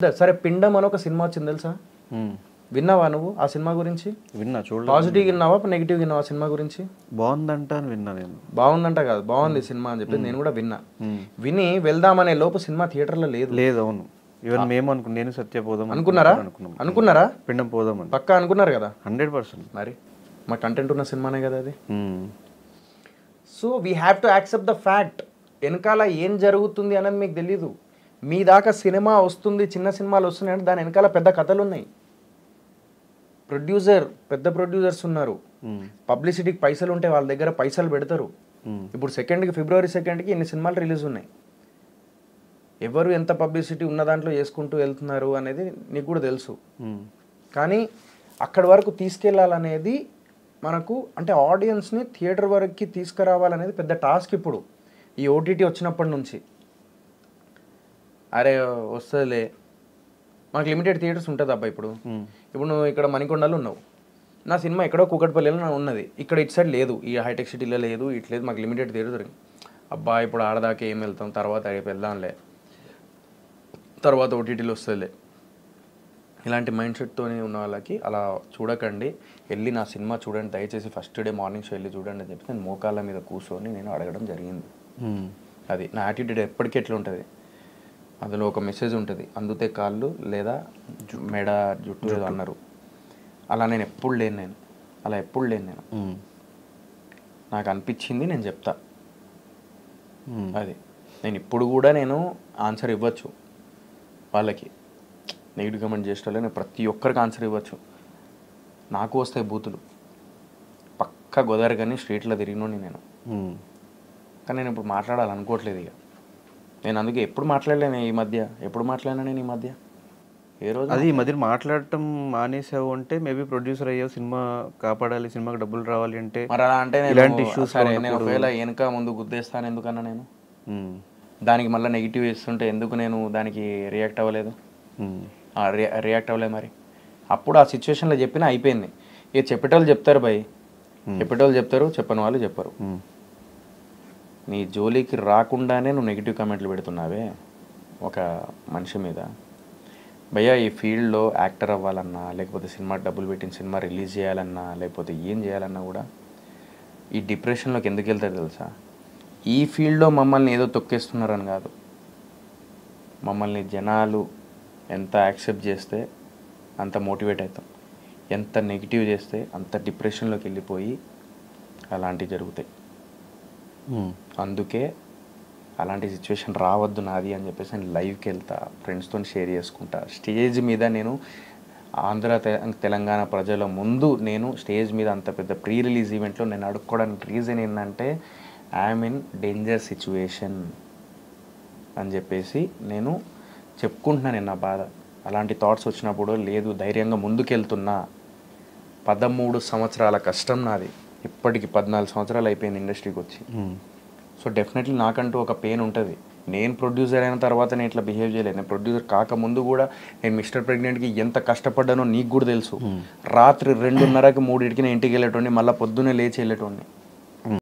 సరే పిండం అని ఒక సినిమా వచ్చింది తెలుసా మ్మ్. విన్నావా నువ్వు ఆ సినిమా గురించి విన్నా చూడలేదు పాజిటివ్ విన్నావా నెగిటివ్ విన్నావా సినిమా గురించి బాగుందంట అని విన్నా నేను బాగుందంట కాదు బాగుంది సినిమా అని చెప్పి నేను కూడా విన్నా మ్మ్. విని వెళ్దామనే లోపు సినిమా థియేటర్లో లేదు లేదు అవును ఈవెన్ మేము అనుకున్నాం నేను సత్య పోదాం అనుకున్నారా అనుకున్నాం అనుకున్నారా పిండం పోదామని పక్కా అనుకున్నారు కదా హండ్రెడ్ పర్సెంట్ మరి మా కంటెంట్ ఉన్న సినిమానే కదా అది so we have to accept the fact వెనకాల ఏం జరుగుతుంది అనేది మీకు తెలీదు మీ దాకా సినిమా వస్తుంది చిన్న సినిమాలు వస్తున్నాయి అంటే దాని వెనకాల పెద్ద కథలు ఉన్నాయి ప్రొడ్యూసర్ పెద్ద ప్రొడ్యూసర్స్ ఉన్నారు పబ్లిసిటీకి పైసలు ఉంటే వాళ్ళ దగ్గర పైసలు పెడతారు ఇప్పుడు సెకండ్కి ఫిబ్రవరి సెకండ్కి ఇన్ని సినిమాలు రిలీజ్ ఉన్నాయి ఎవరు ఎంత పబ్లిసిటీ ఉన్న దాంట్లో చేసుకుంటూ వెళ్తున్నారు అనేది నీకు కూడా తెలుసు కానీ అక్కడి వరకు తీసుకెళ్ళాలనేది మనకు అంటే ఆడియన్స్ని థియేటర్ వరకు తీసుకురావాలనేది పెద్ద టాస్క్ ఇప్పుడు ఈ ఓటీటీ వచ్చినప్పటి నుంచి అరే వస్తుందిలే మాకు లిమిటెడ్ థియేటర్స్ ఉంటుంది అబ్బా ఇప్పుడు ఇప్పుడు నువ్వు ఇక్కడ మణికొండలో ఉన్నావు నా సినిమా ఎక్కడో కూకట్పల్లిలో నా ఉన్నది ఇక్కడ ఇటు సైడ్ లేదు ఈ హైటెక్ సిటీలో లేదు ఇటు లేదు మాకు లిమిటెడ్ థియేటర్ దొరికింది అబ్బా ఇప్పుడు ఆడదాకా ఏం వెళ్తాం తర్వాత రేపు వెళ్దాంలే తర్వాత ఓటీటీలో వస్తుందిలే ఇలాంటి మైండ్ సెట్తో ఉన్న వాళ్ళకి అలా చూడకండి వెళ్ళి నా సినిమా చూడండి దయచేసి ఫస్ట్ డే మార్నింగ్ షో వెళ్ళి చూడండి అని చెప్పి నేను మోకాళ్ళ మీద కూర్చొని నేను అడగడం జరిగింది అది నా యాటిట్యూడ్ ఎప్పటికీ ఎట్లా ఉంటుంది అందులో ఒక మెసేజ్ ఉంటుంది అందుతే కాళ్ళు లేదా జు- మెడ జుట్టు ఏదో అన్నారు అలా నేను ఎప్పుడు లేను నేను అలా ఎప్పుడు లేను నేను నాకు అనిపించింది నేను చెప్తా అది నేను ఇప్పుడు కూడా నేను ఆన్సర్ ఇవ్వచ్చు వాళ్ళకి నెగిటివ్ కమెంట్ చేసేటోళ్ళే నేను ప్రతి ఒక్కరికి ఆన్సర్ ఇవ్వచ్చు నాకు వస్తాయి బూతులు పక్క గోదావరి కానీ స్ట్రీట్లో తిరిగినోని నేను కానీ నేను ఇప్పుడు మాట్లాడాలనుకోవట్లేదు ఇక నేను అందుకే ఎప్పుడు మాట్లాడలేను ఈ మధ్య ఎప్పుడు మాట్లాడినా నేను ఈ మధ్య ఏ రోజు అది ఈ మధ్య మాట్లాడటం మానేసావు అంటే మేబీ ప్రొడ్యూసర్ అయ్యావు సినిమా కాపాడాలి సినిమాకి డబ్బులు రావాలి అంటే మరి అలా అంటే నేను ఇలాంటి issues సరే నేను ఉన్నప్పుడు- ఒకవేళ వెనక ముందు గుద్దేస్తాను ఎందుకన్నా నేను మ్మ్. దానికి మళ్ళీ నెగిటివ్ ఇస్తుంటే ఎందుకు నేను దానికి రియాక్ట్ అవ్వలేదు మ్మ్. ఆ, రి- రియాక్ట్ అవ్వలేదు మరి అప్పుడు ఆ సిచ్యువేషన్లో చెప్పినా అయిపోయింది ఇక చెప్పేటోళ్ళు చెప్తారు భయ్ చెప్పేటోళ్ళు చెప్తారు చెప్పని వాళ్ళు చెప్పరు మ్మ్. నీ జోలికి రాకుండానే నువ్వు నెగిటివ్ కామెంట్లు పెడుతున్నావే ఒక మనిషి మీద భయ్యా ఈ ఫీల్డ్లో యాక్టర్ అవ్వాలన్నా లేకపోతే సినిమా డబ్బులు పెట్టిన సినిమా రిలీజ్ చేయాలన్నా లేకపోతే ఏం చేయాలన్నా కూడా ఈ డిప్రెషన్లోకి ఎందుకు వెళ్తారు తెలుసా ఈ ఫీల్డ్లో మమ్మల్ని ఏదో తొక్కేస్తున్నారని కాదు మమ్మల్ని జనాలు ఎంత యాక్సెప్ట్ చేస్తే అంత మోటివేట్ అవుతాం ఎంత నెగిటివ్ చేస్తే అంత డిప్రెషన్లోకి వెళ్ళిపోయి అలాంటివి జరుగుతాయి మ్మ్. అందుకే అలాంటి సిచ్యువేషన్ రావద్దు నాది అని చెప్పేసి నేను లైవ్కి వెళ్తా ఫ్రెండ్స్తో షేర్ చేసుకుంటా స్టేజ్ మీద నేను ఆంధ్ర తె- తెలంగాణ ప్రజల ముందు నేను స్టేజ్ మీద అంత పెద్ద ప్రీ రిలీజ్ ఈవెంట్లో నేను అడుక్కోవడానికి రీజన్ ఏంటంటే ఐఎమ్ ఇన్ డేంజర్ సిచ్యువేషన్ అని చెప్పేసి నేను చెప్పుకుంటున్నాను నేను నా బాధ అలాంటి థాట్స్ వచ్చినప్పుడు లేదు ధైర్యంగా ముందుకెళ్తున్నా పదమూడు సంవత్సరాల కష్టం నాది ఇప్పటికి పద్నాలుగు సంవత్సరాలు అయిపోయింది ఇండస్ట్రీకి వచ్చి మ్మ్. సో డెఫినెట్లీ నాకంటూ ఒక పెయిన్ ఉంటుంది నేను ప్రొడ్యూసర్ అయిన తర్వాత నేను ఇట్లా బిహేవ్ చేయలేదు నేను ప్రొడ్యూసర్ కాకముందు కూడా నేను మిస్టర్ ప్రెగ్నెంట్కి ఎంత కష్టపడ్డానో నీకు కూడా తెలుసు రాత్రి రెండున్నరకి మూడింటికి నేను ఇంటికి వెళ్ళేటోడిని మళ్ళీ పొద్దున్నే లేచి వెళ్ళేటోడిని